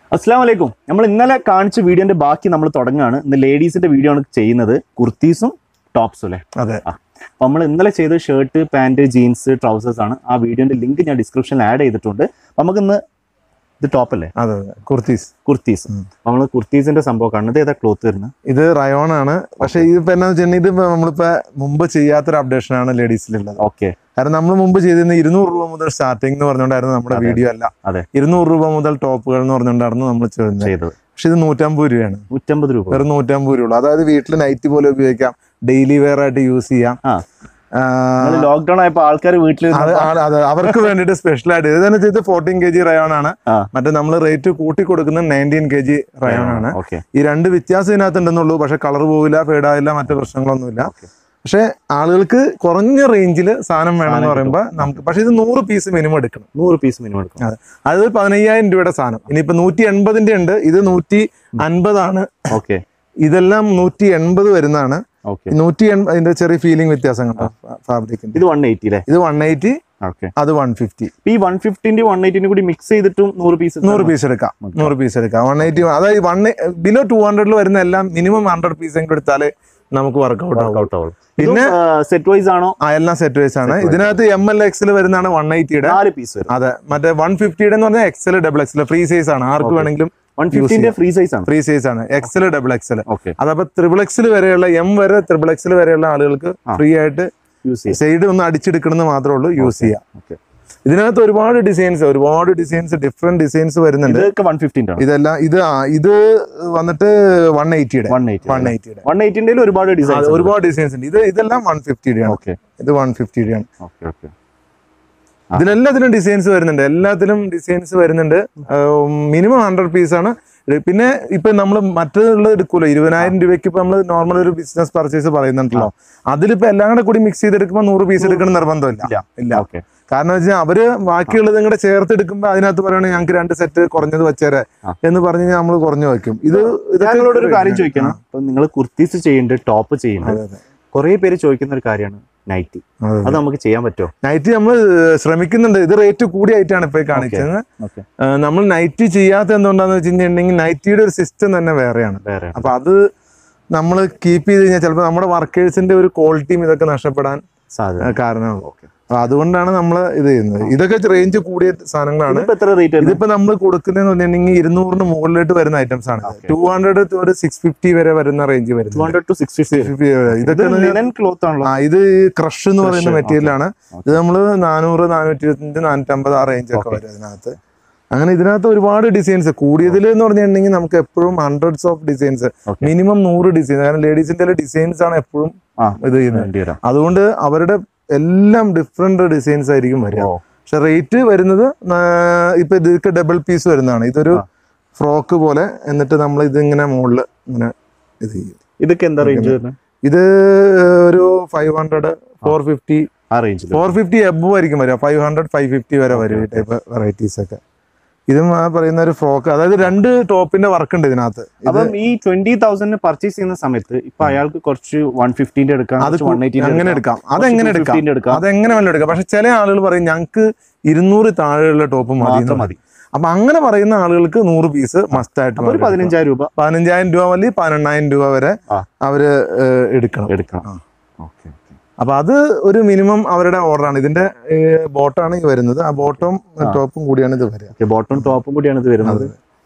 അസ്സാം വലൈക്കും നമ്മൾ ഇന്നലെ കാണിച്ച വീഡിയോന്റെ ബാക്കി നമ്മൾ തുടങ്ങുകയാണ് ഇന്ന് ലേഡീസിന്റെ വീഡിയോ ആണ് ചെയ്യുന്നത് കുർത്തീസും ടോപ്സും അല്ലേ അതെ ആ അപ്പൊ നമ്മൾ ഇന്നലെ ചെയ്ത ഷർട്ട് പാന്റ് ജീൻസ് ട്രൗസേഴ്സ് ആണ് ആ വീഡിയോന്റെ ലിങ്ക് ഞാൻ ഡിസ്ക്രിപ്ഷനിൽ ആഡ് ചെയ്തിട്ടുണ്ട് അപ്പൊ നമുക്ക് ഇന്ന് ഇത് ടോപ്പ് അല്ലേ അതെ അതെ കുർത്തീസ് കുർത്തീസ് നമ്മൾ കുർത്തീസിന്റെ സംഭവം കാണുന്നത് ഇത് ഏതാ ക്ലോത്ത് വരുന്നത് ഇത് റയോൺ ആണ് പക്ഷെ ഇതിപ്പോ എന്നാ വെച്ചിട്ടുണ്ടെങ്കിൽ ഇത് നമ്മളിപ്പോ മുമ്പ് ചെയ്യാത്തൊരു അപ്ഡേഷൻ ആണ് ലേഡീസിലുള്ളത് ഓക്കെ കാരണം നമ്മൾ മുമ്പ് ചെയ്തിരുന്ന ഇരുന്നൂറ് രൂപ മുതൽ സ്റ്റാർട്ടിംഗ് എന്ന് പറഞ്ഞുകൊണ്ടായിരുന്നു നമ്മുടെ അതെ. വീഡിയോ അല്ല അതെ. ഇരുന്നൂറ് രൂപ മുതൽ ടോപ്പുകൾ എന്ന് പറഞ്ഞുകൊണ്ടായിരുന്നു നമ്മൾ ചെയ്യുന്നത് ചെയ്തത് പക്ഷെ ഇത് നൂറ്റമ്പത് രൂപയാണ് നൂറ്റമ്പത് രൂപ വെറും നൂറ്റമ്പത് രൂപ അതായത് വീട്ടിൽ നൈറ്റ് പോലെ ഉപയോഗിക്കാം ഡെയിലി വെയർ ആയിട്ട് യൂസ് ചെയ്യാം ആ ആ, ലോക്ക്ഡൌൺ ആയപ്പോ ആൾക്കാർ വീട്ടിൽ അത് ആ- അത് അവർക്ക് വേണ്ടിയിട്ട് സ്പെഷ്യൽ ആയിട്ട് ഇതെന്ന് വെച്ചാൽ ഫോർട്ടീൻ കെ ജി റയോൺ ആണ് ആ. മറ്റേ നമ്മൾ റേറ്റ് കൂട്ടി കൊടുക്കുന്നത് നയൻറ്റീൻ കെ ജി റയോൺ ആണ് ഓക്കെ ഈ രണ്ട് വ്യത്യാസം ഇതിനകത്ത് ഉണ്ടെന്നുള്ളൂ പക്ഷെ കളർ പോവില്ല ഫേഡ് ആവില്ല മറ്റു പ്രശ്നങ്ങളൊന്നുമില്ല Okay. പക്ഷെ ആളുകൾക്ക് കുറഞ്ഞ റേഞ്ചിൽ സാധനം വേണമെന്ന് സാധനം പറയുമ്പോൾ നമുക്ക് പക്ഷെ ഇത് നൂറ് പീസ് മിനിമം എടുക്കണം നൂറ് പീസ് മിനിമം എടുക്കും അതെ അത് പതിനയ്യായിരം രൂപയുടെ സാധനം ഇനിയിപ്പോ നൂറ്റി എൺപതിന്റെ ഉണ്ട് ഇത് നൂറ്റി അൻപതാണ് ഓക്കെ ഇതെല്ലാം നൂറ്റി എൺപത് വരുന്നതാണ് ഓക്കെ നൂറ്റി എൺപത് അതിന്റെ ചെറിയ ഫീലിംഗ് വ്യത്യാസം കണ്ടോ ഫാബ്രിക്കിന്റെ ഇത് വൺ എയ്റ്റി അല്ലേ ഇത് വൺ എയ്റ്റി ഓക്കെ അത് വൺ ഫിഫ്റ്റി ഈ വൺ ഫിഫ്റ്റിന്റെ വൺ എയ്റ്റിന്റെ കൂടി മിക്സ് ചെയ്തിട്ടും നൂറ് പീസ് നൂറ് പീസ് എടുക്കാം നൂറ് പീസ് എടുക്കാം വൺ എയ്റ്റി അതായത് വൺ ബിലോ ടു ഹൺഡ്രഡിൽ വരുന്ന എല്ലാം മിനിമം ഹൺഡ്രഡ് പീസ് എങ്കിലും എടുത്താലേ നമുക്ക് വർക്കൗട്ട് ആവും വർക്കൗട്ട് ആവുള്ളൂ പിന്നെ- പിന്നെ സെറ്റ് വൈസ് ആണോ ആ എല്ലാം സെറ്റ് വൈസ് ആണ് Set wise. ഇതിനകത്ത് എം എൽ എക്സിൽ വരുന്നതാണ് വൺ എയ്റ്റിയുടെ നാല് പീസ് വരും അതെ മറ്റേ വൺ ഫിഫ്റ്റിയുടെ എന്ന് പറഞ്ഞാൽ XL double XL free size ആണ് ആർക്ക് Okay. വേണമെങ്കിലും വൺ ഫിഫ്റ്റിന്റെ ഫ്രീ സൈസ് ആണ് ഫ്രീ സൈസ് ആണ് എക്സൽ ഡബിൾ എക്സൽ ഓക്കെ അതപ്പോ ത്രിബിൾ എക്സിൽ വരെയുള്ള എം വരെ ത്രിബിൾ എക്സിൽ വരെയുള്ള ആളുകൾക്ക് ആ. ഫ്രീ ആയിട്ട് യൂസ് ചെയ്യാം സൈഡ് ഒന്ന് അടിച്ചെടുക്കണമെന്ന് മാത്രമേ ഉള്ളൂ യൂസ് ചെയ്യാം ഓക്കെ ഇതിനകത്ത് ഒരുപാട് ഡിസൈൻസ് ഒരുപാട് ഡിസൈൻസ് ഡിഫറെന്റ് ഡിസൈൻസ് വരുന്നുണ്ട് ഇതൊക്കെ വൺ ഫിഫ്റ്റിന്റെ ആണ് ഇതെല്ലാം ഇത് ആ, ഇത് വന്നിട്ട് വൺ എയ്റ്റിയുടെ വൺ എയ്റ്റി വൺ എയ്റ്റിയുടെ വൺ എയ്റ്റിന്റെ ഒരുപാട് ഡിസൈൻ ഒരുപാട് ഡിസൈൻസ് ഉണ്ട് ഇത് ഇതെല്ലാം വൺ ഫിഫ്റ്റിയുടെ ആണ് ഓക്കെ ഇത് വൺ ഫിഫ്റ്റിയുടെ ആണ് ഓക്കെ ഓക്കെ ഇതിലെല്ലാത്തിലും ഡിസൈൻസ് വരുന്നുണ്ട് എല്ലാത്തിലും ഡിസൈൻസ് വരുന്നുണ്ട് മിനിമം ഹൺഡ്രഡ് പീസ് ആണ് ഇത് പിന്നെ ഇപ്പൊ നമ്മൾ മറ്റുള്ളത് എടുക്കൂല ഇരുപതിനായിരം രൂപയ്ക്ക് ഇപ്പൊ നമ്മൾ നോർമൽ ഒരു ബിസിനസ് പർച്ചേസ് പറയുന്നുണ്ടല്ലോ അതിലിപ്പോ എല്ലാം കൂടെ കൂടി മിക്സ് ചെയ്തെടുക്കുമ്പോൾ നൂറ് പീസ് എടുക്കണം നിർബന്ധമില്ല ഇല്ല. ഇല്ല ഓക്കെ കാരണം വെച്ചാൽ അവര് ബാക്കിയുള്ളത് കൂടെ ചേർത്ത് എടുക്കുമ്പോൾ അതിനകത്ത് പറയണേ ഞങ്ങൾക്ക് രണ്ട് സെറ്റ് കുറഞ്ഞത് വെച്ചേരെ ആ. എന്ന് പറഞ്ഞ് കഴിഞ്ഞാൽ നമ്മൾ കുറഞ്ഞു വെക്കും ഇത് ഇതൊക്കെ ഞാനിവിടെ ഒരു കാര്യം ചോദിക്കണം ഇപ്പൊ നിങ്ങൾ കുർത്തീസ് ചെയ്യുന്നുണ്ട് ടോപ്പ് ചെയ്യുന്നുണ്ട് അതെ, അതെ. കുറെ പേര് ചോദിക്കുന്ന ഒരു കാര്യമാണ് നൈറ്റി അതെ, അത് നമുക്ക് ചെയ്യാൻ പറ്റുമോ നൈറ്റ് നമ്മൾ ശ്രമിക്കുന്നുണ്ട് ഇത് റേറ്റ് കൂടിയായിട്ടാണ് ഇപ്പൊ ഈ കാണിച്ചത് ഓക്കെ ആ, നമ്മൾ നൈറ്റ് ചെയ്യാത്ത എന്തുകൊണ്ടാന്ന് വെച്ച് കഴിഞ്ഞിട്ടുണ്ടെങ്കിൽ നൈറ്റിയുടെ ഒരു സിസ്റ്റം തന്നെ വേറെയാണ് വേറെ അപ്പൊ അത് നമ്മൾ കീപ്പ് ചെയ്ത് കഴിഞ്ഞാൽ ചിലപ്പോൾ നമ്മുടെ വർക്കേഴ്സിന്റെ ഒരു ക്വാളിറ്റിയും ഇതൊക്കെ നഷ്ടപ്പെടാൻ സാധ്യത ആ, കാരണമാകും ഓക്കെ അപ്പൊ അതുകൊണ്ടാണ് നമ്മൾ ഇത് ചെയ്യുന്നത് ഇതൊക്കെ റേഞ്ച് കൂടിയ സാധനങ്ങളാണ് ഇതിപ്പോ എത്ര റേറ്റ് വരുന്നത് ഇതിപ്പോ നമ്മൾ കൊടുക്കുന്നതെന്ന് പറഞ്ഞിട്ടുണ്ടെങ്കിൽ ഇരുന്നൂറിന് മുകളിലോട്ട് വരുന്ന ഐറ്റംസ് ആണ് Okay. ടു ഹൺഡ്രഡ് ഒരു സിക്സ് ഫിഫ്റ്റി വരെ വരുന്ന റേഞ്ച് ടു വരുന്നത് ഹൺഡ്രഡ് ടു സിക്സ് ഫിഫ്റ്റി ഇതൊക്കെ എന്ന് പറഞ്ഞാൽ- ലിനൻ ക്ലോത്ത് ആണല്ലോ ആ ഇത് ക്രഷ് എന്ന് പറയുന്ന Crush, മെറ്റീരിയൽ ആണ് Okay. ഇത് നമ്മൾ നാനൂറ് നാനൂറ്റി ഇരുപത്തഞ്ച് നാനൂറ്റമ്പത് ആ റേഞ്ച് ഒക്കെ Okay. വരും ഇതിനകത്ത് അങ്ങനെ ഇതിനകത്ത് ഒരുപാട് ഡിസൈൻസ് കൂടിയതിൽ എന്ന് പറഞ്ഞിട്ടുണ്ടെങ്കിൽ നമുക്ക് എപ്പോഴും hundreds of designs Okay. Minimum നൂറ് ഡിസൈൻ കാരണം ലേഡീസിന്റെ ഡിസൈൻസ് ആണ് എപ്പോഴും ആ ഇത് ചെയ്യുന്നത് വേണ്ടി വരാം അതുകൊണ്ട് അവരുടെ എല്ലാം ഡിഫറെന്റ് ഡിസൈൻസ് ആയിരിക്കും വരിക ഓ, പക്ഷെ റേറ്റ് വരുന്നത് നാ- ഇപ്പൊ ഇതൊക്കെ ഡബിൾ പീസ് വരുന്നതാണ് ഇതൊരു ആ. ഫ്രോക്ക് പോലെ എന്നിട്ട് നമ്മൾ ഇതിങ്ങനെ മുകളിൽ ഇങ്ങനെ ഇത് ചെയ്യും ഇതൊക്കെ എന്താ റേഞ്ച് വരുന്നത് ഇത് ഒരു ഫൈവ് ഹൺഡ്രഡ് ഫോർ ഫിഫ്റ്റി ആ റേഞ്ചിൽ ഫോർ ഫിഫ്റ്റി എബോ ആയിരിക്കും വരിക ഫൈവ് ഹൺഡ്രഡ് ഫൈവ് ഫിഫ്റ്റി വരെ വരും ഈ ടൈപ്പ് വെറൈറ്റീസ് ഒക്കെ ഇതും ആ പറയുന്ന ഒരു ഫ്രോക്ക് അതായത് രണ്ട് ടോപ്പിന്റെ വർക്ക് ഉണ്ട് ഇതിനകത്ത് ഇത് അപ്പം ഈ ട്വന്റി തൗസൻഡിന് പർച്ചേസ് ചെയ്യുന്ന സമയത്ത് ഇപ്പൊ അയാൾക്ക് കുറച്ച് വൺ ഫിഫ്റ്റീന്റെ എടുക്കാം അത് വൺ അങ്ങനെ എടുക്കാം അതെങ്ങനെ എടുക്കാം എടുക്കാം അതെങ്ങനെ വേണം എടുക്കാം പക്ഷെ ചില ആളുകൾ പറയും ഞങ്ങൾക്ക് ഇരുന്നൂറ് താഴെയുള്ള ടോപ്പ് മതി എന്ന് മാത്രം പറയും. മതി അപ്പൊ അങ്ങനെ പറയുന്ന ആളുകൾക്ക് നൂറ് പീസ് മസ്റ്റ് ആയിട്ട് അപ്പൊ ഒരു അവര് എടുക്കണം. പതിനഞ്ചായിരം രൂപ പതിനഞ്ചായിരം രൂപ അല്ലെങ്കിൽ പതിനെണ്ണായിരം രൂപ വരെ ആ. അവര് ഏഹ്, എടുക്കണം എടുക്കാം ആ. ഓക്കെ അപ്പൊ അത് ഒരു മിനിമം അവരുടെ ഓർഡറാണ് ഇതിന്റെ ബോട്ടാണ് ഈ വരുന്നത് ആ ബോട്ടവും ആ. ടോപ്പും കൂടിയാണ് ഇത് വരിക ബോട്ടം ടോപ്പും കൂടിയാണ് ഇത് വരുന്നത്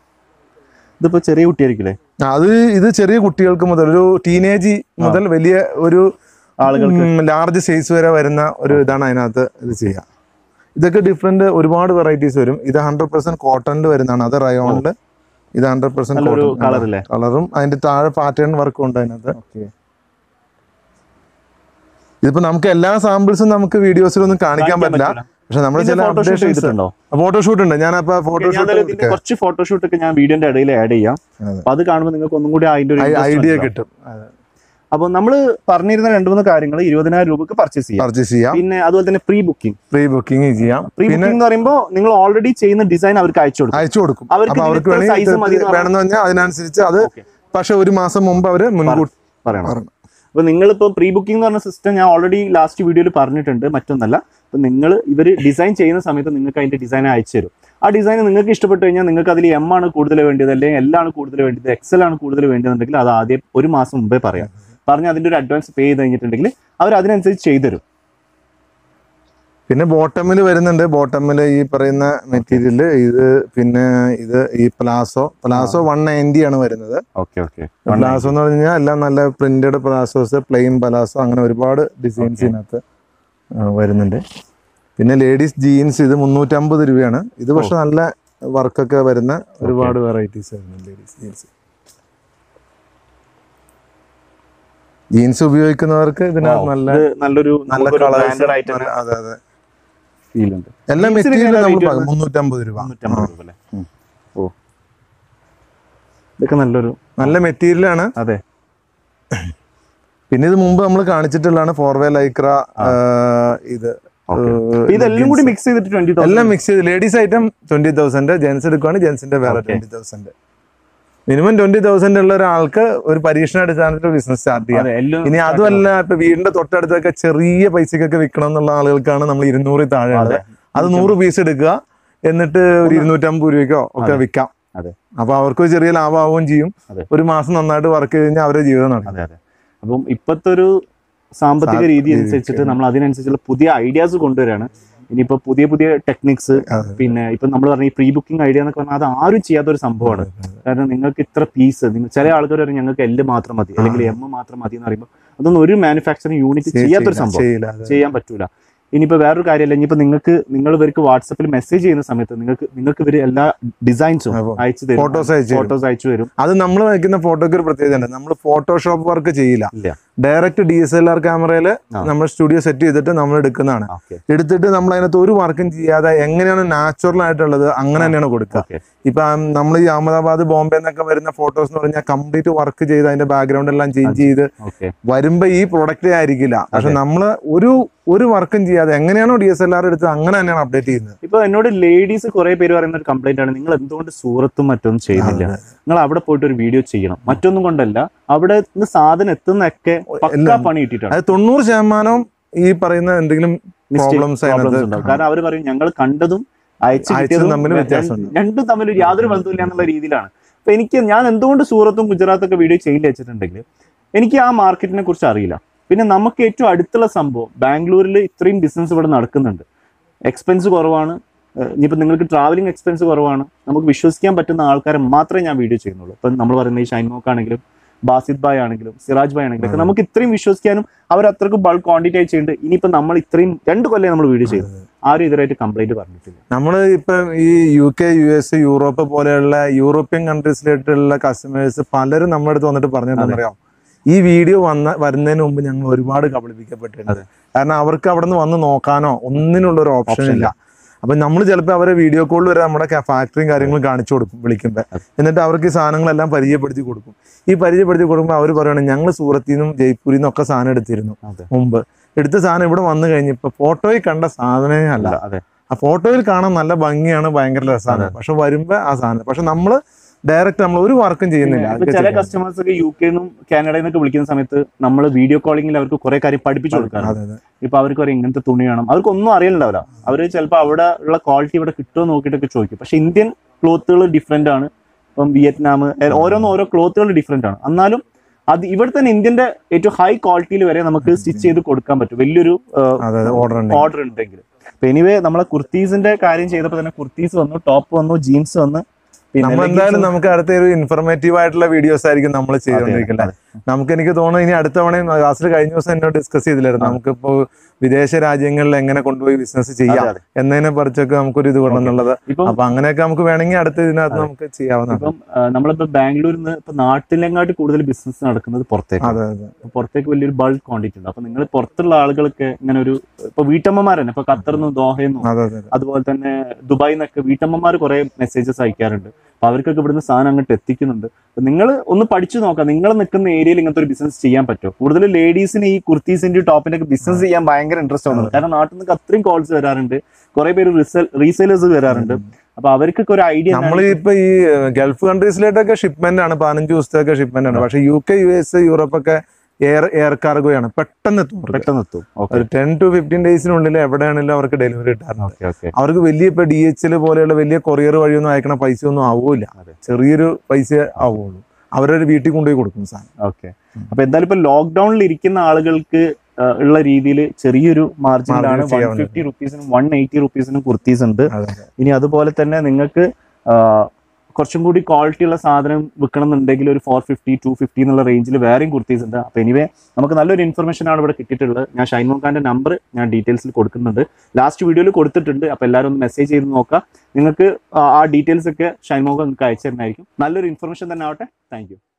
ഇതിപ്പോ ചെറിയ കുട്ടിയായിരിക്കില്ലേ ആ, അത് ഇത് ചെറിയ കുട്ടികൾക്ക് മുതൽ ഒരു ടീനേജ് മുതൽ വലിയ ഒരു ആളുകൾക്ക് ലാർജ് സൈസ് വരെ വരുന്ന ഒരു ഇതാണ് അതിനകത്ത് ഇത് ചെയ്യാം ഇതൊക്കെ ഡിഫറെന്റ് ഒരുപാട് വെറൈറ്റീസ് വരും ഇത് ഹൺഡ്രഡ് പെർസെന്റ് കോട്ടണിൽ വരുന്നതാണ് അത് റയോണില് ഇത് ഹൺഡ്രഡ് പെർസെന്റ് നല്ലൊരു കളർ അല്ലേ കളറും അതിന്റെ താഴെ പാറ്റേൺ വർക്കും ഉണ്ട് അതിനകത്ത് ഓക്കെ ഇതിപ്പോ നമുക്ക് എല്ലാ സാമ്പിൾസും നമുക്ക് വീഡിയോസിലൊന്നും കാണിക്കാൻ പറ്റില്ല പക്ഷെ നമ്മൾ ചില ഫോട്ടോഷൂട്ട് അപ്ഡേഷൻസ് ചെയ്തിട്ടുണ്ടോ ഫോട്ടോഷൂട്ട് ഉണ്ട് ഞാനപ്പോ ഞാൻ ഫോട്ടോഷൂട്ട് എന്തായാലും ഇതിന്റെ കുറച്ച് ഫോട്ടോഷൂട്ട് ഒക്കെ ഞാൻ വീഡിയോന്റെ ഇടയിൽ ആഡ് ചെയ്യാം അതെ. അപ്പൊ അത് കാണുമ്പോൾ നിങ്ങൾക്ക് ഒന്നും കൂടി അതിന്റെ ഒരു interest ഐഡിയ മനസ്സിലാവും. കിട്ടും അപ്പൊ നമ്മൾ പറഞ്ഞിരുന്ന രണ്ട് മൂന്ന് കാര്യങ്ങൾ ഇരുപതിനായിരം രൂപക്ക് പർച്ചേസ് ചെയ്യാം പർച്ചേസ് ചെയ്യാം പിന്നെ അതുപോലെ തന്നെ പ്രീ ബുക്കിംഗ് പ്രീ ബുക്കിംഗ് ചെയ്യാം പ്രീ പിന്നെ ബുക്കിംഗ് എന്ന് പറയുമ്പോൾ നിങ്ങൾ ഓൾറെഡി ചെയ്യുന്ന ഡിസൈൻ അവർക്ക് അയച്ചു കൊടുക്കും അയച്ചു കൊടുക്കും അവർക്ക് അപ്പൊ അവർക്ക് ഇതിന്റെ size മതി വേണമെങ്കിൽ എന്ന് വേണമെന്ന് പറഞ്ഞാൽ അതിനനുസരിച്ച് അത് Okay. പക്ഷെ ഒരു മാസം മുമ്പ് അവര് മുൻകൂട്ടി പറയണം പറയണം അപ്പോൾ നിങ്ങളിപ്പോൾ പ്രീ ബുക്കിംഗ് എന്ന് പറഞ്ഞ സിസ്റ്റം ഞാൻ ഓൾറെഡി ലാസ്റ്റ് വീഡിയോയിൽ പറഞ്ഞിട്ടുണ്ട് മറ്റൊന്നല്ല അപ്പോൾ നിങ്ങൾ ഇവർ ഡിസൈൻ ചെയ്യുന്ന സമയത്ത് നിങ്ങൾക്ക് അതിന്റെ ഡിസൈൻ അയച്ചു തരും ആ ഡിസൈൻ നിങ്ങൾക്ക് ഇഷ്ടപ്പെട്ട് കഴിഞ്ഞാൽ നിങ്ങൾക്ക് അതിൽ എം ആണ് കൂടുതൽ വേണ്ടത് അല്ലെങ്കിൽ എൽ ആണ് കൂടുതൽ വേണ്ടത് എക്സൽ ആണ് കൂടുതൽ വേണ്ടതെന്നുണ്ടെങ്കിൽ അത് ആദ്യം ഒരു മാസം മുമ്പേ പറയാം പറഞ്ഞ് അതിന്റെ ഒരു അഡ്വാൻസ് പേ ചെയ്ത് കഴിഞ്ഞിട്ടുണ്ടെങ്കിൽ അവർ അതിനനുസരിച്ച് ചെയ്തു തരും പിന്നെ ബോട്ടമിൽ വരുന്നുണ്ട് ബോട്ടമിൽ ഈ പറയുന്ന മെറ്റീരിയൽ ഇത് പിന്നെ ഇത് ഈ പ്ലാസോ പ്ലാസോ വൺ നയൻറ്റി ആണ് വരുന്നത് ഓക്കെ ഓക്കെ പ്ലാസോ എന്ന് പറഞ്ഞു കഴിഞ്ഞാൽ എല്ലാം നല്ല പ്രിന്റഡ് പ്ലാസോസ് പ്ലെയിൻ പലാസോ അങ്ങനെ ഒരുപാട് ഡിസൈൻസ് ഇതിനകത്ത് ആ, വരുന്നുണ്ട് പിന്നെ ലേഡീസ് ജീൻസ് ഇത് മുന്നൂറ്റമ്പത് രൂപയാണ് ഇത് പക്ഷെ നല്ല വർക്കൊക്കെ വരുന്ന ഒരുപാട് വെറൈറ്റീസ് വരുന്നുണ്ട് ലേഡീസ് ജീൻസ് ജീൻസ് ഉപയോഗിക്കുന്നവർക്ക് ഇതിനകത്ത് നല്ല നല്ലൊരു നല്ല നമുക്കൊരു കളേഴ്സ് branded ആയിട്ട് തന്നെ അതെ അതെ ഫീൽ ഉണ്ട് എല്ലാ Jeans ന് മെറ്റീരിയലും എങ്ങനെ നമ്മൾ rate വരുന്നത്? മുന്നൂറ്റമ്പത് രൂപ മുന്നൂറ്റമ്പത് രൂപ അല്ലേ ഓ ഇതൊക്കെ നല്ലൊരു നല്ല മെറ്റീരിയലാണ് അതെ പിന്നെ ഇത് മുമ്പ് നമ്മൾ കാണിച്ചിട്ടുള്ളതാണ് ഫോർവേ ലൈക്ര ഇത് Okay. ഏഹ്, അപ്പൊ ഇതെല്ലാം കൂടി മിക്സ് ചെയ്തിട്ട് ട്വന്റി എല്ലാം മിക്സ് ചെയ്ത് ladies item twenty thousand gents എടുക്കുവാണെങ്കിൽ ജെന്റ്സിന്റെ വേറെ Okay. Twenty thousand minimum twenty thousand ഉള്ള ഒരാൾക്ക് ഒരു പരീക്ഷണ അടിസ്ഥാനത്തിൽ ബിസിനസ് സ്റ്റാർട്ട് ചെയ്യാം അതെ എല്ലാം ഇനി അതുമല്ല ഇപ്പൊ വീടിന്റെ തൊട്ടടുത്തൊക്കെ ചെറിയ പൈസക്കൊക്കെ വിൽക്കണം എന്നുള്ള ആളുകൾക്കാണ് നമ്മൾ ഇരുന്നൂറിൽ താഴെ ഉള്ളത് അത് നൂറ് പീസ് എടുക്കുക എന്നിട്ട് ഒരു ഇരുന്നൂറ്റമ്പത് രൂപയ്ക്കോ ഒക്കെ വിൽക്കാം അതെ. അപ്പൊ അവർക്ക് ഒരു ചെറിയ ലാഭമാവുകയും ചെയ്യും അതെ. ഒരു മാസം നന്നായിട്ട് വർക്ക് ചെയ്ത് കഴിഞ്ഞാൽ അവരുടെ ജീവിതം നടക്കും അതെ അതെ അപ്പം ഇപ്പോഴത്തെ ഒരു സാമ്പത്തിക സാ- രീതി രീതി അനുസരിച്ചിട്ട് നമ്മൾ അതിനനുസരിച്ചുള്ള പുതിയ ഐഡിയാസ് കൊണ്ടുവരാണ് ഇനിയിപ്പോ പുതിയ പുതിയ ടെക്നിക്സ് അതെ. പിന്നെ ഇപ്പൊ നമ്മൾ പറഞ്ഞ ഈ പ്രീ ബുക്കിംഗ് ഐഡിയ എന്നൊക്കെ പറഞ്ഞാൽ അത് ആരും ചെയ്യാത്ത ഒരു സംഭവമാണ് കാരണം നിങ്ങൾക്ക് ഇത്ര പീസ് നിങ്ങൾ ചില ആൾക്കാർ പറയും ഞങ്ങൾക്ക് എല്ല് മാത്രം മതി അല്ലെങ്കിൽ എം മാത്രം മതി എന്ന് പറയുമ്പോൾ അതൊന്നും ഒരു മാനുഫാക്ചറിങ് യൂണിറ്റ് ചെയ്യാത്തൊരു സംഭവം ചെയ്യില്ല അതെ. ചെയ്യാൻ പറ്റൂല ഇനിയിപ്പോ വേറൊരു കാര്യമല്ല ഇനിയിപ്പോ നിങ്ങൾക്ക് നിങ്ങൾ ഇവർക്ക് വാട്സപ്പിൽ മെസ്സേജ് ചെയ്യുന്ന സമയത്ത് നിങ്ങൾക്ക് നിങ്ങൾക്ക് ഇവർ എല്ലാ ഡിസൈൻസും അപ്പൊ അയച്ചു തരും photos അയച്ചു തരും. ഫോട്ടോസ് അയച്ചു തരും അത് നമ്മൾ വയ്ക്കുന്ന ഫോട്ടോക്ക് ഒരു പ്രത്യേകത ഉണ്ട് നമ്മൾ ഫോട്ടോഷോപ്പ് വർക്ക് ചെയ്യില്ല ഇല്ല direct D S L R ക്യാമറയിൽ ആ. നമ്മൾ സ്റ്റുഡിയോ സെറ്റ് ചെയ്തിട്ട് നമ്മൾ എടുക്കുന്നതാണ് ഓക്കെ എടുത്തിട്ട് നമ്മൾ അതിനകത്ത് ഒരു വർക്കും ചെയ്യാതെ എങ്ങനെയാണ് നാച്ചുറൽ ആയിട്ടുള്ളത് അങ്ങനെ തന്നെയാണ് കൊടുക്കുക ഓക്കെ ഇപ്പൊ നമ്മൾ ഈ അഹമ്മദാബാദ് ബോംബെ എന്നൊക്കെ വരുന്ന ഫോട്ടോസ് എന്ന് പറഞ്ഞാൽ കംപ്ലീറ്റ് വർക്ക് ചെയ്ത് അതിന്റെ ബാക്ക്ഗ്രൗണ്ട് എല്ലാം ചേഞ്ച് ചെയ്ത് ഓക്കെ വരുമ്പോ ഈ പ്രൊഡക്റ്റേ ആയിരിക്കില്ല പക്ഷെ നമ്മൾ ഒരു ഒരു വർക്കും ചെയ്യാതെ എങ്ങനെയാണോ ഡി എസ് എൽ ആർ എടുത്തത് അങ്ങനെ തന്നെയാണ് അപ്ഡേറ്റ് ചെയ്യുന്നത് ഇപ്പൊ എന്നോട് ലേഡീസ് കുറെ പേര് പറയുന്ന ഒരു കംപ്ലൈന്റ് ആണ് നിങ്ങൾ എന്തുകൊണ്ട് സൂറത്തും മറ്റൊന്നും ചെയ്യുന്നില്ല നിങ്ങൾ അവിടെ പോയിട്ട് ഒരു വീഡിയോ ചെയ്യണം മറ്റൊന്നും കൊണ്ടല്ല അവിടെ നിന്ന് സാധനം എത്തുന്നൊക്കെ പക്കാ എല്ലാം. പണി കിട്ടിയിട്ടാണ് അത് തൊണ്ണൂറ് ശതമാനവും ഈ പറയുന്ന എന്തെങ്കിലും പ്രോബ്ലംസ് പ്രോബ്ലംസ് ഉണ്ടാവും കാരണം അവർ പറയും ഞങ്ങൾ കണ്ടതും അയച്ചു അയച്ചതും കിട്ടിയതും തമ്മിൽ ര- വ്യത്യാസമുണ്ട്. രണ്ടും തമ്മിൽ യാതൊരു ബന്ധമില്ല എന്നുള്ള രീതിയിലാണ് അപ്പൊ എനിക്ക് ഞാൻ എന്തുകൊണ്ട് സൂറത്തും ഗുജറാത്തും ഒക്കെ വീഡിയോ ചെയ്യില്ല വെച്ചിട്ടുണ്ടെങ്കിൽ എനിക്ക് ആ മാർക്കറ്റിനെ കുറിച്ച് അറിയില്ല പിന്നെ നമുക്ക് ഏറ്റവും അടുത്തുള്ള സംഭവം ബാംഗ്ലൂരിൽ ഇത്രയും ബിസിനസ് ഇവിടെ നടക്കുന്നുണ്ട് എക്സ്പെൻസ് കുറവാണ് ഏഹ് ഇനിയിപ്പോൾ നിങ്ങൾക്ക് ട്രാവലിംഗ് എക്സ്പെൻസ് കുറവാണ് നമുക്ക് വിശ്വസിക്കാൻ പറ്റുന്ന ആൾക്കാരെ മാത്രമേ ഞാൻ വീഡിയോ ചെയ്യുന്നുള്ളൂ ഇപ്പം നമ്മൾ പറയുന്ന ഈ ഷൈൻമോക്ക് ആണെങ്കിലും ബാസിദ് ഭായ് ആണെങ്കിലും സിറാജ് ഭായ് ആണെങ്കിലും ഒക്കെ നമുക്ക് ഇത്രയും വിശ്വസിക്കാനും അവർ അത്രയ്ക്ക് ബൾക്ക് ക്വാണ്ടിറ്റി ആയി ചെയ്യുന്നുണ്ട് ഇനിയിപ്പോൾ നമ്മൾ ഇത്രയും രണ്ട് കൊല്ലം നമ്മൾ വീഡിയോ ചെയ്തു ആരും ഇതുവരായിട്ട് കംപ്ലൈന്റ് പറഞ്ഞിട്ടില്ല നമ്മൾ ഇപ്പൊ ഈ U K U S Europe പോലെയുള്ള യൂറോപ്യൻ കൺട്രീസിലായിട്ടുള്ള കസ്റ്റമേഴ്സ് പലരും നമ്മുടെ അടുത്ത് വന്നിട്ട് പറഞ്ഞിട്ടുണ്ടെന്നറിയാം ഈ വീഡിയോ വന്ന വരുന്നതിന് മുമ്പ് ഞങ്ങൾ ഒരുപാട് കബളിപ്പിക്കപ്പെട്ടിട്ടുണ്ട് കാരണം അവർക്ക് അവിടെ നിന്ന് വന്ന് നോക്കാനോ ഒന്നിനുള്ള ഒരു ഓപ്ഷൻ Option ഇല്ല അപ്പൊ നമ്മൾ ചിലപ്പോൾ അവരെ വീഡിയോ കോളിൽ വരെ നമ്മുടെ ഫാക്ടറിയും കാര്യങ്ങളും കാണിച്ചു കൊടുക്കും വിളിക്കുമ്പോൾ എന്നിട്ട് അവർക്ക് ഈ സാധനങ്ങളെല്ലാം പരിചയപ്പെടുത്തി കൊടുക്കും ഈ പരിചയപ്പെടുത്തി കൊടുക്കുമ്പോൾ അവർ പറയുകയാണ് ഞങ്ങൾ സൂറത്തിൽ നിന്നും ജയ്പൂരിൽ നിന്നും ഒക്കെ സാധനം എടുത്തിരുന്നു അതെ മുമ്പ് എടുത്ത സാധനം ഇവിടെ വന്നു കഴിഞ്ഞപ്പോൾ ഫോട്ടോയിൽ കണ്ട സാധനമേ അല്ല അല്ല അതെ ആ ഫോട്ടോയിൽ കാണാൻ നല്ല ഭംഗിയാണ് ഭയങ്കര രസമാണ് പക്ഷെ വരുമ്പോ ആ സാധനം പക്ഷെ നമ്മള് ഡയറക്റ്റ് നമ്മൾ ഒരു വർക്കും ചെയ്യുന്നില്ല ഇപ്പൊ അതൊക്കെ ചില ചെയ്യാം. കസ്റ്റമേഴ്സ് ഒക്കെ യു കെന്നും കാനഡയിൽ നിന്നൊക്കെ വിളിക്കുന്ന സമയത്ത് നമ്മൾ വീഡിയോ കോളിംഗിൽ അവർക്ക് കുറെ കാര്യം പഠിപ്പിച്ചു കൊടുക്കാറുണ്ട് അതെ അതെ ഇപ്പൊ അവർക്ക് ഒരു ഇങ്ങനത്തെ തുണി വേണം അവർക്ക് ഒന്നും അറിയലുണ്ടാവില്ല അവര് ചിലപ്പോൾ അവിടെ ഉള്ള ക്വാളിറ്റി ഇവിടെ കിട്ടുമോ നോക്കിയിട്ടൊക്കെ ചോദിക്കും പക്ഷെ ഇന്ത്യൻ ക്ലോത്തുകൾ ഡിഫറെന്റ് ആണ് ഇപ്പം വിയറ്റ്നാം എ- ഓരോന്നും ഓരോ ക്ലോത്തുകൾ ഡിഫറെന്റ് ആണ് എന്നാലും അത് ഇവിടെ തന്നെ ഇന്ത്യന്റെ ഏറ്റവും ഹൈ ക്വാളിറ്റിയിൽ വരെ നമുക്ക് സ്റ്റിച്ച് ചെയ്ത് കൊടുക്കാൻ പറ്റും വലിയൊരു അതെ അതെ ഓർഡർ ഉണ്ട് ഓർഡർ ഉണ്ടെങ്കിൽ അപ്പൊ എനിവേ നമ്മളെ കുർത്തീസിന്റെ കാര്യം ചെയ്തപ്പോൾ തന്നെ കുർത്തീസ് വന്നു ടോപ്പ് വന്നു ജീൻസ് വന്നു നമ്മൾ leggings എന്തായാലും നമുക്ക് അടുത്ത ഒരു ഇൻഫർമേറ്റീവ് ആയിട്ടുള്ള വീഡിയോസ് ആയിരിക്കും നമ്മൾ ചെയ്തുകൊണ്ടിരിക്കുന്നത് നമുക്ക് എനിക്ക് തോന്നുന്നു ഇനി അടുത്ത തവണയും ക്ലാസ്സിൽ കഴിഞ്ഞ ദിവസം എന്നോട് ഡിസ്കസ് ചെയ്തില്ലായിരുന്നു നമുക്കിപ്പോ വിദേശ രാജ്യങ്ങളിൽ എങ്ങനെ കൊണ്ടുപോയി ബിസിനസ് ചെയ്യാം അതെ, അതെ. എന്നതിനെ പറിച്ചൊക്കെ നമുക്കൊരു ഇത് കൊണ്ടെന്നുള്ളത് ഇപ്പം അപ്പൊ അങ്ങനെയൊക്കെ നമുക്ക് വേണമെങ്കിൽ അടുത്ത ഇതിനകത്ത് നമുക്ക് ചെയ്യാവുന്നതാണ് ഇപ്പം ആ, നമ്മളിപ്പോ ബാംഗ്ലൂരിൽ നിന്ന് ഇപ്പൊ നാട്ടിലെങ്ങാട്ട് കൂടുതൽ ബിസിനസ് നടക്കുന്നത് പുറത്തേക്ക് അതെ അതെ അപ്പൊ പുറത്തേക്ക് വലിയൊരു ബൾക്ക് ക്വാണ്ടിറ്റി ഉണ്ട് അപ്പൊ നിങ്ങൾ പുറത്തുള്ള ആളുകളൊക്കെ ഇങ്ങനെ ഒരു ഇപ്പൊ വീട്ടമ്മമാർ തന്നെ ഇപ്പൊ ഖത്തറിന്നും ദോഹയെന്നും അതെ അതെ അതുപോലെ തന്നെ ദുബായിൽ നിന്നൊക്കെ വീട്ടമ്മമാർ കുറെ മെസ്സേജസ് അയക്കാറുണ്ട് അപ്പൊ അവർക്കൊക്കെ ഇവിടുന്ന് സാധനം അങ്ങോട്ട് എത്തിക്കുന്നുണ്ട് നിങ്ങൾ ഒന്ന് പഠിച്ചു നോക്കാം നിങ്ങൾ നിൽക്കുന്ന ഏരിയയിൽ ഇങ്ങനത്തെ ഒരു ബിസിനസ് ചെയ്യാൻ പറ്റുമോ കൂടുതൽ ലേഡീസിന് ഈ കുർത്തീസിന്റെ ടോപ്പിന്റെ ഒക്കെ ബിസിനസ് ചെയ്യാൻ ഭയങ്കര ഇൻട്രസ്റ്റ് ആവുന്നത് കാരണം നാട്ടിൽ നിന്ന് അത്രയും കോൾസ് വരാറുണ്ട് കുറെ പേര് റീസെയിലേഴ്സ് വരാറുണ്ട് അപ്പൊ അവർക്കൊക്കെ ഒരു ഐഡിയ നമ്മൾ ഇപ്പൊ ഈ ഗൾഫ് കൺട്രീസിലോട്ടൊക്കെ ഷിപ്മെന്റ് ആണ് പതിനഞ്ച് ദിവസത്തെയൊക്കെ ഷിപ്മെന്റ് ആണ് പക്ഷെ U K U S Europe ഒക്കെ എയർ എയർ കാർഗോയാണ് പെട്ടെന്ന് എത്തും അവർക്ക്. പെട്ടെന്ന് എത്തും ഓക്കെ ഒരു ടെൻ ടു ഫിഫ്റ്റീൻ ഡേയ്സിനുള്ളിൽ എവിടെയാണെങ്കിലും അവർക്ക് ഡെലിവറി കിട്ടാറുണ്ട് ഓക്കെ ഓക്കെ അവർക്ക് വലിയ ഇപ്പൊ ഡി എച്ച് എൽ പോലെയുള്ള വലിയ കൊറിയർ വഴിയൊന്നും അയക്കണ പൈസ ഒന്നും ആവൂല അതെ. ചെറിയൊരു പൈസ ആവുള്ളൂ അവരൊരു വീട്ടിൽ കൊണ്ടുപോയി കൊടുക്കും സാധനം ഓക്കെ അപ്പൊ എന്തായാലും ഇപ്പൊ ലോക്ക്ഡൌണിൽ ഇരിക്കുന്ന ആളുകൾക്ക് ആ, ഉള്ള രീതിയിൽ ചെറിയൊരു മാർജിനിലാണ് Margin വൺ ചെയ്യാവുന്നത്. ഫിഫ്റ്റി റുപ്പീസിനും വൺ എയ്റ്റി റുപ്പീസിനും കുർത്തീസ് ഉണ്ട് അതെ. ഇനി അതുപോലെ തന്നെ നിങ്ങൾക്ക് ആ, കുറച്ചും കൂടി ക്വാളിറ്റി ഉള്ള സാധനം വിൽക്കണം എന്നുണ്ടെങ്കിൽ ഒരു ഫോർ ഫിഫ്റ്റി ടു ഫിഫ്റ്റി എന്നുള്ള റേഞ്ചിൽ വേറെയും കുർത്തീസ് ഉണ്ട് അപ്പൊ എനിവേ നമുക്ക് നല്ലൊരു ഇൻഫർമേഷൻ ആണ് ഇവിടെ കിട്ടിയിട്ടുള്ളത് ഞാൻ ഷൈൻമോൻ ഖാന്റെ നമ്പർ ഞാൻ ഡീറ്റെയിൽസിൽ കൊടുക്കുന്നുണ്ട് ലാസ്റ്റ് വീഡിയോയിൽ കൊടുത്തിട്ടുണ്ട് അപ്പൊ എല്ലാവരും ഒന്ന് മെസ്സേജ് ചെയ്ത് നോക്കാം നിങ്ങൾക്ക് ആ ഡീറ്റെയിൽസ് ഒക്കെ ഷൈൻമോൻ ഖാൻ നിങ്ങൾക്ക് അയച്ചു തരുന്നതായിരിക്കും നല്ലൊരു ഇൻഫർമേഷൻ തന്നെ ആവട്ടെ താങ്ക്